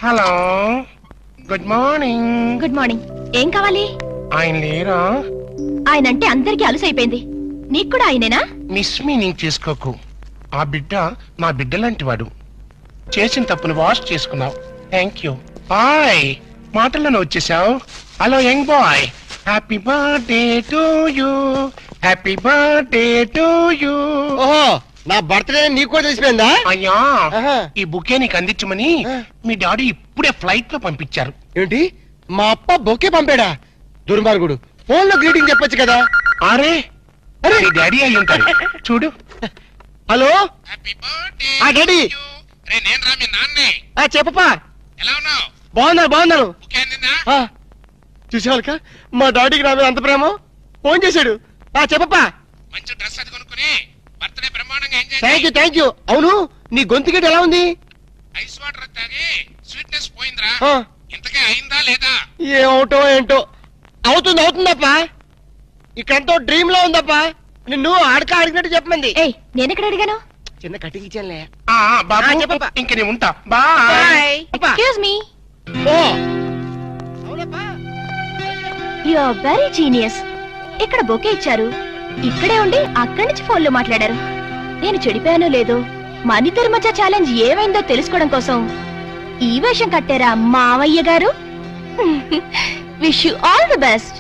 Hello good morning good morning ఏం కావాలి ఆయన లేరా ఆయన అంటే అందరికీ అలుసైపోయింది నీకు కూడా ఆయనేనా మిస్ మీనింగ్ చేసుకోకు ఆ బిడ్డ నా బిడ్డ లాంటి వాడు చేసిన తప్పును వాష్ చేసుకున్నావు థ్యాంక్ యూ హాయ్ మాటల్లోనే వచ్చేసావు hello young boy happy birthday to you happy birthday to you ఓహో నా బర్త్డే నీకు కూడా తెలిసిపోయిందా అయ్యా ఆహా. ఈ బుకే నీకు అందించమని ఆ. మీ డాడీ ఇప్పుడే ఫ్లైట్ లో పంపించారు ఏంటి మా అప్ప బొకే పంపాడా దుర్మార్గుడు ఫోన్ లో గ్రీటింగ్ చెప్పొచ్చు కదా అరే అరే. మీ డాడీ అయి ఉంటాడు చూడు హలో హ్యాపీ బర్త్డే ఆ, డాడీ. రే నేను రా మీ నాన్నే ఆ చెప్పపా ఎలా ఉన్నావు బాగున్నాను బాగున్నాను బుకే అందిందా ఆ, చూసావాలక మా డాడీకి నా మీద అంత ప్రేమ ఫోన్ చేశాడు ఆ చెప్పపా మంచి డ్రెస్ అది కొనుక్కుని బర్త్డే బ్రహ్మాండంగా enjoy thank you thank you అవును నీ గొంతు గిట్ట ఎలా ఉంది ఐస్ వాటర్ తాగి స్వీట్నెస్ పోయిందిరా ఆ, ఇంతకే అయిందా లేదా ఏమవుటో ఏంటో అవుతుంది అవుతుందప్పా ఇక్కడంతో డ్రీమ్ లో ఉందప్పా నిన్ను ఆడక అడిగినట్టు చెప్పమంది ఏయ్ నేనెక్కడ అడిగాను చిన్న కటింగ్ ఇచ్చానులే ఆ బాబు ఆ, చెప్పప్పా. ఇంక నేను ఉంటా బాయ్ అప్పా. ఎక్స్క్యూజ్ మీ ఓ అవునప్పా యు ఆర్ వెరీ జీనియస్ ఇక్కడ బొకే ఇచ్చారు ఇక్కడే ఉండి అక్కడి నుంచి ఫోన్లో మాట్లాడారు నేను చెడిపోయానో లేదో మనిద్దరి మధ్య ఛాలెంజ్ ఏమైందో తెలుసుకోవడం కోసం ఈ వేషం కట్టారా మావయ్య గారు wish you all the best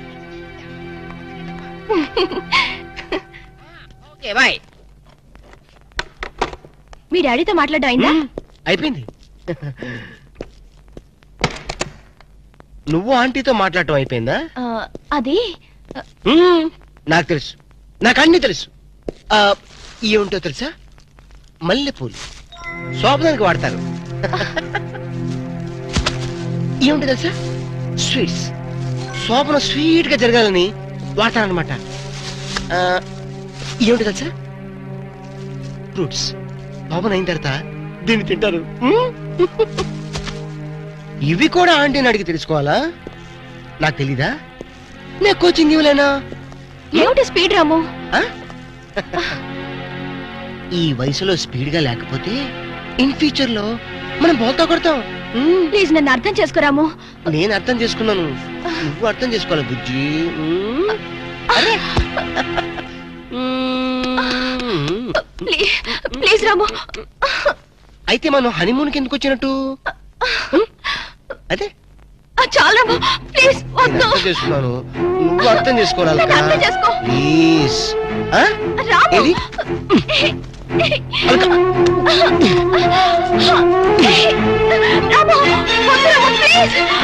okay boy మీ డాడీతో మాట్లాడడం అయిందా అయిపోయింది నువ్వు ఆంటీతో మాట్లాడటం అయిపోయిందా ఆ, అది మ్మ్. నాకు తెలుసు నాకు అన్ని తెలుసు ఆ, ఏముంటో తెలుసా మల్లెపూలు శోభనానికి వాడతారు ఏముంటో తెలుసా స్వీట్స్ శోభన స్వీట్ గా జరగాలని వాడతారనమాట ఏముంటో తెలుసా ఫ్రూట్స్ శోభన అయిన తర్వాత దీన్ని తింటారు మ్మ్. ఇవి కూడా ఆంటీని అడిగి తెలుసుకోవాలా నాకు తెలీదా నేను కోచింగ్ ఇవ్వలేనా ఏమిటి స్పీడ్ రాము ఆ? ఈ వయసులో స్పీడ్ గా లేకపోతే ఇన్ ఫ్యూచర్ లో మనం బోల్తా కొడతాం మ్మ్. ప్లీజ్ నన్ను అర్థం చేసుకోరాము నేను అర్థం చేసుకున్నాను నువ్వు అర్థం చేసుకోవాలి బుజ్జి మ్మ్. అరే. మ్మ్. ప్లీజ్ ప్లీజ్ రాము అయితే మనం హనీమూన్ కి ఎందుకు వచ్చినట్టు మ్మ్? అదే ఆ, చాలు రాము ప్లీజ్ నేను వద్దు అర్థం చేసుకున్నాను నువ్వు అర్థం చేసుకోవాలి నన్ను అర్థం చేసుకో ప్లీజ్ రాము ఏది అల్క. రాము వద్దు రాము ప్లీజ్